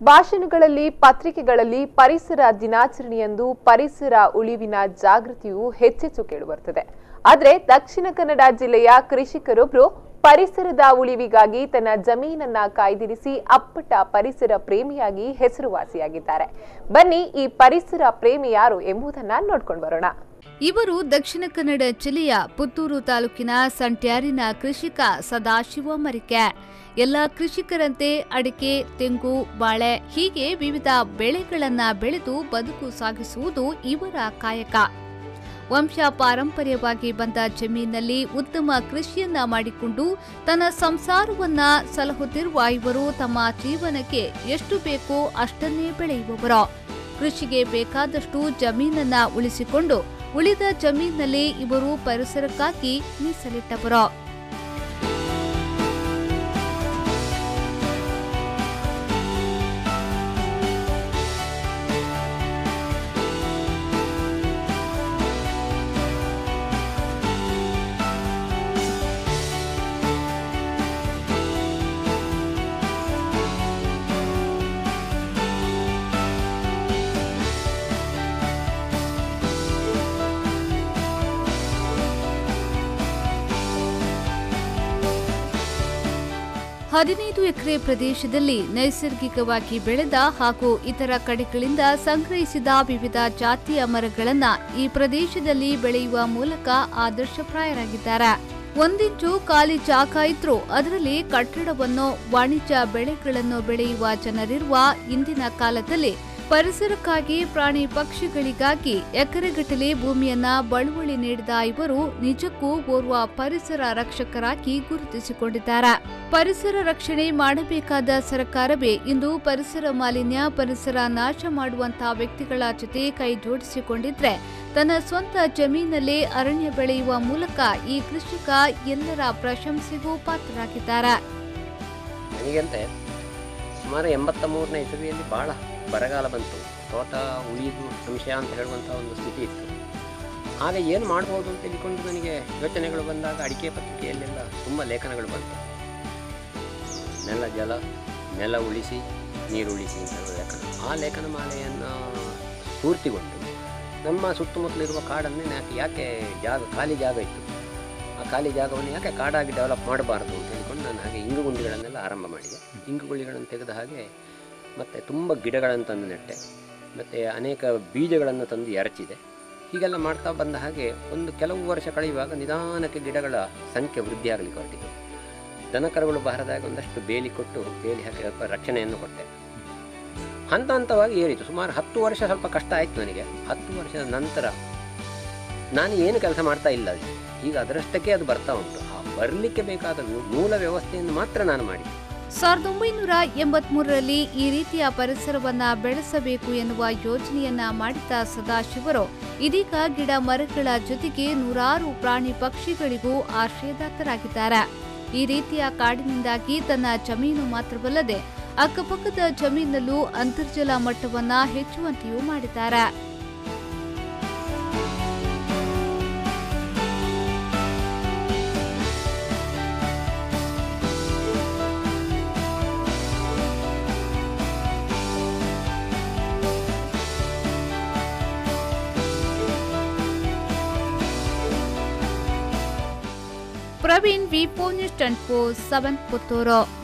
ಭಾಷಣಗಳಲ್ಲಿ ಪತ್ರಿಕೆಗಳಲ್ಲಿ ಪರಿಸರ ದಿನಾಚರಣೆಯಂದು ಪರಿಸರ ಉಳಿವಿನ ಜಾಗೃತಿಯು ಹೆಚ್ಚೆಚ್ಚು ಕೇಳಿಬರುತ್ತದೆ ಆದರೆ ದಕ್ಷಿಣ ಕನ್ನಡ ಜಿಲ್ಲೆಯ ಕೃಷಿಕರೊಬ್ಬರು ಪರಿಸರದ ಉಳಿವಿಗಾಗಿ ತನ್ನ ಜಮೀನನ್ನ ಕಾಯ್ದಿರಿಸಿ ಅಪ್ಪಟ ಪರಿಸರ ಪ್ರೇಮಿಯಾಗಿ ಹೆಸರುವಾಸಿಯಾಗಿದ್ದಾರೆ ಬನ್ನಿ ಈ ಪರಿಸರ ಪ್ರೇಮಿ ಯಾರು ಎಂಬುದನ್ನ ನೋಡ್ಕೊಂಡು ಬರೋಣ ಇವರು ದಕ್ಷಿಣ ಕನ್ನಡ ಜಿಲ್ಲೆಯ ಪುತ್ತೂರು ತಾಲೂಕಿನ ಸಂಟ್ಯಾರಿನ ಕೃಷಿಕ ಸದಾಶಿವ ಮರಿಕೆ ಎಲ್ಲ ಕೃಷಿಕರಂತೆ ಅಡಿಕೆ ತೆಂಗು ಬಾಳೆ ಹೀಗೆ ವಿವಿಧ ಬೆಳೆಗಳನ್ನ ಬೆಳೆದು ಬದುಕು ಸಾಗಿಸುವುದು ಇವರ ಕಾಯಕ ವಂಶ ಪಾರಂಪರ್ಯವಾಗಿ ಬಂದ ಜಮೀನಲ್ಲಿ ಉತ್ತಮ ಕೃಷಿಯನ್ನ ಮಾಡಿಕೊಂಡು ತನ್ನ ಸಂಸಾರವನ್ನ ಸಲಹುತ್ತಿರುವ ಇವರು ತಮ್ಮ ಜೀವನಕ್ಕೆ ಎಷ್ಟು ಬೇಕೋ ಅಷ್ಟನ್ನೇ ಬೆಳೆಯುವವರು ಕೃಷಿಗೆ ಬೇಕಾದಷ್ಟು ಜಮೀನನ್ನ ಉಳಿಸಿಕೊಂಡು ಉಳಿದ ಜಮೀನಲ್ಲಿ ಇವರು ಪರಿಸರಕ್ಕಾಗಿ ಮೀಸಲಿಟ್ಟವರು ಹದಿನೈದು ಎಕರೆ ಪ್ರದೇಶದಲ್ಲಿ ನೈಸರ್ಗಿಕವಾಗಿ ಬೆಳೆದ ಹಾಗೂ ಇತರ ಕಡೆಗಳಿಂದ ಸಂಗ್ರಹಿಸಿದ ವಿವಿಧ ಜಾತಿಯ ಮರಗಳನ್ನ ಈ ಪ್ರದೇಶದಲ್ಲಿ ಬೆಳೆಯುವ ಮೂಲಕ ಆದರ್ಶಪ್ರಾಯರಾಗಿದ್ದಾರೆ ಒಂದಿಂಚು ಖಾಲಿ ಜಾಗ ಇದ್ರೂ ಅದರಲ್ಲಿ ಕಟ್ಟಡವನ್ನು ವಾಣಿಜ್ಯ ಬೆಳೆಗಳನ್ನು ಬೆಳೆಯುವ ಜನರಿರುವ ಇಂದಿನ ಕಾಲದಲ್ಲಿ ಪರಿಸರಕ್ಕಾಗಿ ಪ್ರಾಣಿ ಪಕ್ಷಿಗಳಿಗಾಗಿ ಎಕರೆಗಟ್ಟಲೆ ಭೂಮಿಯನ್ನ ಬಳುವಳಿ ನೀಡಿದ ಇವರು ನಿಜಕ್ಕೂ ಓರ್ವ ಪರಿಸರ ರಕ್ಷಕರಾಗಿ ಗುರುತಿಸಿಕೊಂಡಿದ್ದಾರೆ ಪರಿಸರ ರಕ್ಷಣೆ ಮಾಡಬೇಕಾದ ಸರ್ಕಾರವೇ ಇಂದು ಪರಿಸರ ಮಾಲಿನ್ಯ ಪರಿಸರ ನಾಶ ಮಾಡುವಂತಹ ವ್ಯಕ್ತಿಗಳ ಜೊತೆ ಕೈ ಜೋಡಿಸಿಕೊಂಡಿದ್ರೆ ತನ್ನ ಸ್ವಂತ ಜಮೀನಲ್ಲೇ ಅರಣ್ಯ ಬೆಳೆಯುವ ಮೂಲಕ ಈ ಕೃಷಿಕ ಎಲ್ಲರ ಪ್ರಶಂಸೆಗೂ ಪಾತ್ರರಾಗಿದ್ದಾರೆ ನನಗಂತೆ ಸುಮಾರು ಎಂಬತ್ತ ಮೂರನೇ ಇಸವಿಯಲ್ಲಿ ಭಾಳ ಬರಗಾಲ ಬಂತು ತೋಟ ಉಳಿದು ಸಂಶಯ ಅಂತ ಹೇಳುವಂಥ ಒಂದು ಸ್ಥಿತಿ ಇತ್ತು ಆಗ ಏನು ಮಾಡ್ಬೋದು ಅಂತ ತಿಳ್ಕೊಂಡು ನನಗೆ ಯೋಚನೆಗಳು ಬಂದಾಗ ಅಡಿಕೆ ಪತ್ರಿಕೆಯಲ್ಲೆಲ್ಲ ತುಂಬ ಲೇಖನಗಳು ಬಂತು ನೆಲ ಜಲ ನೆಲ ಉಳಿಸಿ ನೀರು ಉಳಿಸಿ ಅಂತ ಹೇಳುವ ಲೇಖನ ಆ ಲೇಖನ ಮಾಲೆಯನ್ನು ಸ್ಫೂರ್ತಿಗೊಂಡು ನಮ್ಮ ಸುತ್ತಮುತ್ತಲಿರುವ ಕಾಡನ್ನೇ ಯಾಕೆ ಯಾಕೆ ಜಾಗ ಖಾಲಿ ಜಾಗ ಇತ್ತು ಆ ಖಾಲಿ ಜಾಗವನ್ನು ಯಾಕೆ ಕಾಡಾಗಿ ಡೆವಲಪ್ ಮಾಡಬಾರ್ದು ಅಂತ ಹೇಳ್ಕೊಂಡು ನಾನು ಹಾಗೆ ಇಂಗುಗುಂಡಿಗಳನ್ನೆಲ್ಲ ಆರಂಭ ಮಾಡಿದೆ ಇಂಗುಗುಳಿಗಳನ್ನು ತೆಗೆದ ಹಾಗೆ ಮತ್ತು ತುಂಬ ಗಿಡಗಳನ್ನು ತಂದು ನೆಟ್ಟೆ ಮತ್ತು ಅನೇಕ ಬೀಜಗಳನ್ನು ತಂದು ಎರಚಿದೆ ಹೀಗೆಲ್ಲ ಮಾಡ್ತಾ ಬಂದ ಹಾಗೆ ಒಂದು ಕೆಲವು ವರ್ಷ ಕಳೆಯುವಾಗ ನಿಧಾನಕ್ಕೆ ಗಿಡಗಳ ಸಂಖ್ಯೆ ವೃದ್ಧಿಯಾಗಲಿಕ್ಕೆ ಹೊರಟಿದೆ ದನಕರುಗಳು ಬಾರದಾಗ ಒಂದಷ್ಟು ಬೇಲಿ ಕೊಟ್ಟು ಬೇಲಿ ಹಾಕಿ ಸ್ವಲ್ಪ ರಕ್ಷಣೆಯನ್ನು ಕೊಟ್ಟೆ ಹಂತ ಹಂತವಾಗಿ ಏರಿತು ಸುಮಾರು ಹತ್ತು ವರ್ಷ ಸ್ವಲ್ಪ ಕಷ್ಟ ಆಯಿತು ನನಗೆ ಹತ್ತು ವರ್ಷದ ನಂತರ ನಾನು ಏನು ಕೆಲಸ ಮಾಡ್ತಾ ಇಲ್ಲ ಅಲ್ಲಿ. ಈಗ ಅದರಷ್ಟಕ್ಕೆ ಅದು ಬರ್ತಾ ಉಂಟು ಆ ಬರಲಿಕ್ಕೆ ಬೇಕಾದ ಮೂಲ ವ್ಯವಸ್ಥೆಯನ್ನು ಮಾತ್ರ ನಾನು ಮಾಡಿ ಸಾವಿರದ ಒಂಬೈನೂರ ಎಂಬತ್ಮೂರರಲ್ಲಿ ಈ ರೀತಿಯ ಪರಿಸರವನ್ನ ಬೆಳೆಸಬೇಕು ಎನ್ನುವ ಯೋಜನೆಯನ್ನ ಮಾಡಿದ ಸದಾಶಿವರು ಇದೀಗ ಗಿಡ ಮರಗಳ ಜೊತೆಗೆ ನೂರಾರು ಪ್ರಾಣಿ ಪಕ್ಷಿಗಳಿಗೂ ಆಶ್ರಯದಾತರಾಗಿದ್ದಾರೆ ಈ ರೀತಿಯ ಕಾಡಿನಿಂದಾಗಿ ತನ್ನ ಜಮೀನು ಮಾತ್ರವಲ್ಲದೆ ಅಕ್ಕಪಕ್ಕದ ಜಮೀನಲ್ಲೂ ಅಂತರ್ಜಲ ಮಟ್ಟವನ್ನ ಹೆಚ್ಚುವಂತೆಯೂ ಮಾಡಿದ್ದಾರೆ Praveen V post and post seven Puttur